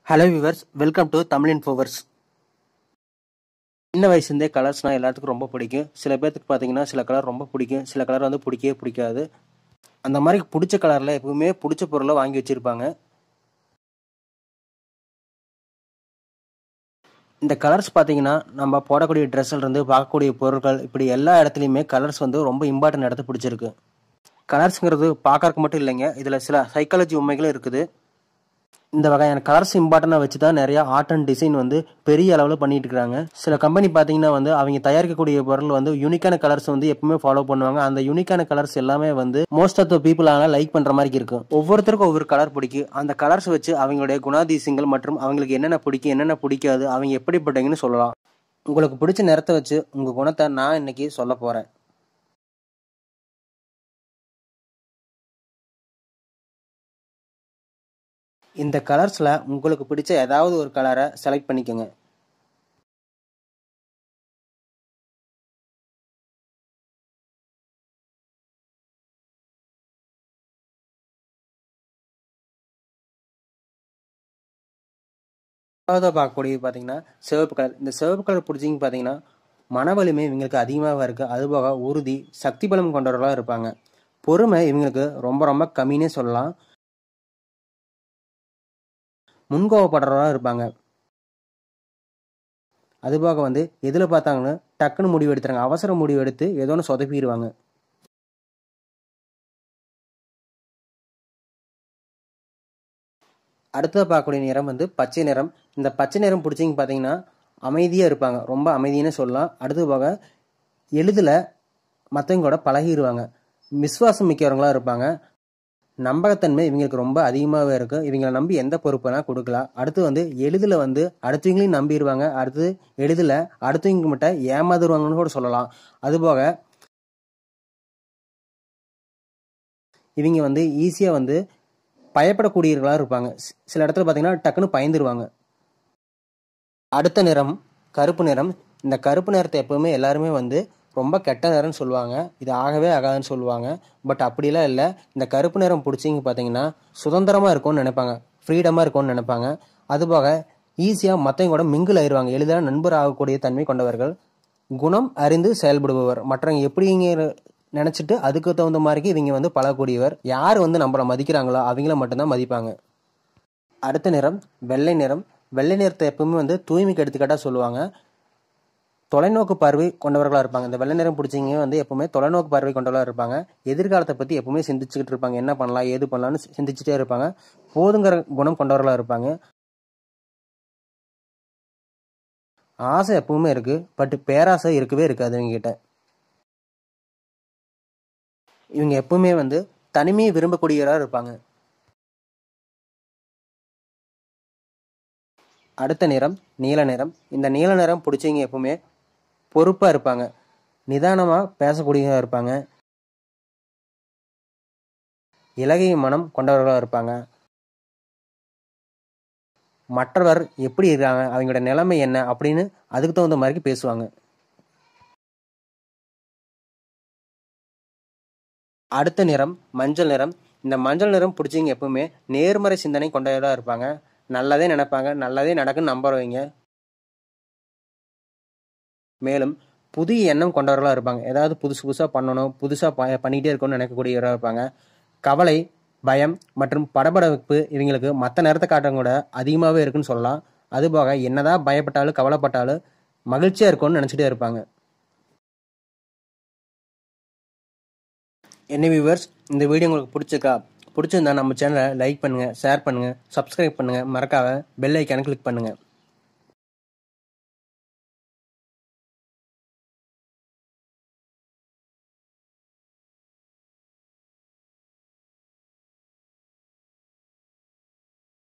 hello viewers welcome to Tamil Infoverse சின்ன வயசுலேருந்தே கலர்ஸ்னால் எல்லாத்துக்கும் ரொம்ப பிடிக்கும் சில பேர்த்துக்கு பார்த்தீங்கன்னா சில கலர் ரொம்ப பிடிக்கும் சில கலர் வந்து பிடிக்கவே பிடிக்காது அந்த மாதிரி பிடிச்ச கலரில் எப்பவுமே பிடிச்ச பொருளை வாங்கி வச்சுருப்பாங்க இந்த கலர்ஸ் பார்த்தீங்கன்னா நம்ம போடக்கூடிய ட்ரெஸ்ஸில் இருந்து பார்க்கக்கூடிய பொருட்கள் இப்படி எல்லா இடத்துலையுமே கலர்ஸ் வந்து ரொம்ப இம்பார்ட்டன்ட் இடத்த பிடிச்சிருக்கு கலர்ஸுங்கிறது பார்க்கறதுக்கு மட்டும் இல்லைங்க இதில் சில சைக்காலஜி உண்மைகளும் இருக்குது இந்த வகையான கலர்ஸ் இம்பார்ட்டண்டாக வச்சு தான் நிறையா ஆர்ட் அண்ட் டிசைன் வந்து பெரிய அளவில் பண்ணிட்டு இருக்காங்க சில கம்பெனி பார்த்தீங்கன்னா வந்து அவங்க தயாரிக்கக்கூடிய பொருள் வந்து யூனிக்கான கலர்ஸ் வந்து எப்பவுமே ஃபாலோ பண்ணுவாங்க அந்த யூனிக்கான கலர்ஸ் எல்லாமே வந்து மோஸ்ட் ஆஃப் த பீப்புளால லைக் பண்ணுற மாதிரி இருக்கும் ஒவ்வொருத்தருக்கும் ஒவ்வொரு கலர் பிடிக்கும் அந்த கலர்ஸ் வச்சு அவங்களுடைய குணாதிசயங்கள் மற்றும் அவங்களுக்கு என்னென்ன பிடிக்கும் என்னென்ன பிடிக்காது அவங்க எப்படிப்பட்டவங்கன்னு சொல்லலாம் உங்களுக்கு பிடிச்ச நிறத்தை வச்சு உங்கள் குணத்தை நான் இன்னைக்கு சொல்ல போகிறேன் இந்த கலர்ஸில் உங்களுக்கு பிடிச்ச ஏதாவது ஒரு கலரை செலக்ட் பண்ணிக்கோங்க ரெண்டாவதாக பார்க்கக்கூடியது பார்த்தீங்கன்னா சிவப்பு கலர் இந்த சிவப்பு கலர் பிடிச்சிங்க பார்த்தீங்கன்னா மன வலிமை இவங்களுக்கு அதிகமாக இருக்குது அதுபோக உறுதி சக்தி பலம் கொண்டவர்களாக இருப்பாங்க பொறுமை இவங்களுக்கு ரொம்ப ரொம்ப கம்மின்னே சொல்லலாம் முன்கோவப்படுறவராக இருப்பாங்க அதுபோக வந்து எதில் பார்த்தாங்கன்னா டக்குன்னு முடிவு எடுத்துறாங்க அவசர முடிவு எடுத்து ஏதோ ஒன்று சொதப்பிடுவாங்க அடுத்தது பார்க்கக்கூடிய நிறம் வந்து பச்சை நிறம் இந்த பச்சை நிறம் பிடிச்சிங்க பார்த்தீங்கன்னா அமைதியாக இருப்பாங்க ரொம்ப அமைதின்னு சொல்லலாம் அடுத்து போக எளிதில் மற்றவங்க கூட பழகிடுவாங்க விசுவாசம் மிக்கவங்களா இருப்பாங்க நம்பகத்தன்மை இவங்களுக்கு ரொம்ப அதிகமாகவே இருக்கும் இவங்களை நம்பி எந்த பொறுப்பெல்லாம் கொடுக்கலாம் அடுத்து வந்து எளிதில் வந்து அடுத்தவங்களையும் நம்பிடுவாங்க அடுத்து எளிதில் அடுத்தவங்க மட்டும் ஏமாந்துருவாங்கன்னு கூட சொல்லலாம் அதுபோக இவங்க வந்து ஈஸியாக வந்து பயப்படக்கூடியவர்களாக இருப்பாங்க சில இடத்துல பார்த்தீங்கன்னா டக்குன்னு பயந்துருவாங்க அடுத்த நிறம் கருப்பு நிறம் இந்த கருப்பு நிறத்தை எப்பவுமே எல்லாருமே வந்து ரொம்ப கெட்ட நிறம்னு சொல்லுவாங்க இது ஆகவே ஆகாதுன்னு சொல்லுவாங்க பட் அப்படிலாம் இல்லை இந்த கருப்பு நிறம் பிடிச்சிங்க பார்த்தீங்கன்னா சுதந்திரமாக இருக்கும்னு நினைப்பாங்க ஃப்ரீடமாக இருக்கும்னு நினைப்பாங்க அதுபோக ஈஸியாக மற்றவங்க கூட மிங்கிள் ஆயிடுவாங்க எளிதாக நண்பர் ஆகக்கூடிய தன்மை கொண்டவர்கள் குணம் அறிந்து செயல்படுபவர் மற்றவங்க எப்படிங்க நினச்சிட்டு அதுக்கு தகுந்த மாதிரிக்கு இவங்க வந்து பழகக்கூடியவர் யார் வந்து நம்மளை மதிக்கிறாங்களோ அவங்கள மட்டும்தான் மதிப்பாங்க அடுத்த நிறம் வெள்ளை நிறம் வெள்ளை நிறத்தை எப்பவுமே வந்து தூய்மைக்கு எடுத்துக்காட்டாக சொல்லுவாங்க தொலைநோக்கு பார்வை கொண்டவர்களாக இருப்பாங்க இந்த வெள்ளை நிறம் பிடிச்சிங்க வந்து எப்பவுமே தொலைநோக்கு பார்வை கொண்டவர்களாக இருப்பாங்க எதிர்காலத்தை பற்றி எப்பவுமே சிந்திச்சுக்கிட்டு இருப்பாங்க என்ன பண்ணலாம் ஏது பண்ணலாம்னு சிந்திச்சுட்டே இருப்பாங்க போதுங்கிற குணம் கொண்டவர்களாக இருப்பாங்க ஆசை எப்பவுமே இருக்கு பட் பேராசை இருக்கவே இருக்காது இவங்க கிட்ட இவங்க எப்பவுமே வந்து தனிமையை விரும்பக்கூடியவராக இருப்பாங்க அடுத்த நிறம் நீல நிறம் இந்த நீல நிறம் பிடிச்சவங்க எப்பவுமே பொறுப்பாக இருப்பாங்க நிதானமாக பேசக்கூடியவங்க இருப்பாங்க இலகை மனம் கொண்டவர்களாக இருப்பாங்க மற்றவர் எப்படி இருக்காங்க அவங்களோட நிலைமை என்ன அப்படின்னு அதுக்கு தகுந்த மாதிரி பேசுவாங்க அடுத்த நிறம் மஞ்சள் நிறம் இந்த மஞ்சள் நிறம் பிடிச்சிங்க எப்பவுமே நேர்மறை சிந்தனை கொண்டவர்களாக இருப்பாங்க நல்லதே நினைப்பாங்க நல்லதே நடக்குன்னு நம்புறவங்க மேலும் புதிய எண்ணம் கொண்டவர்களாக இருப்பாங்க ஏதாவது புதுசு புதுசாக பண்ணணும் புதுசாக பண்ணிக்கிட்டே இருக்கணும்னு நினைக்கக்கூடியவராக இருப்பாங்க கவலை பயம் மற்றும் படபடப்பு இவங்களுக்கு மற்ற நேரத்தை காட்டுறவங்க கூட அதிகமாகவே இருக்குன்னு சொல்லலாம் அதுபோக என்னதான் பயப்பட்டாலும் கவலைப்பட்டாலும் மகிழ்ச்சியாக இருக்கும்னு நினச்சிட்டே இருப்பாங்க என்ன வியூவர்ஸ் இந்த வீடியோ உங்களுக்கு பிடிச்சிருக்கா பிடிச்சிருந்தா நம்ம சேனலை லைக் பண்ணுங்கள் ஷேர் பண்ணுங்கள் சப்ஸ்கிரைப் பண்ணுங்கள் மறக்காம பெல் ஐக்கானை கிளிக் பண்ணுங்கள்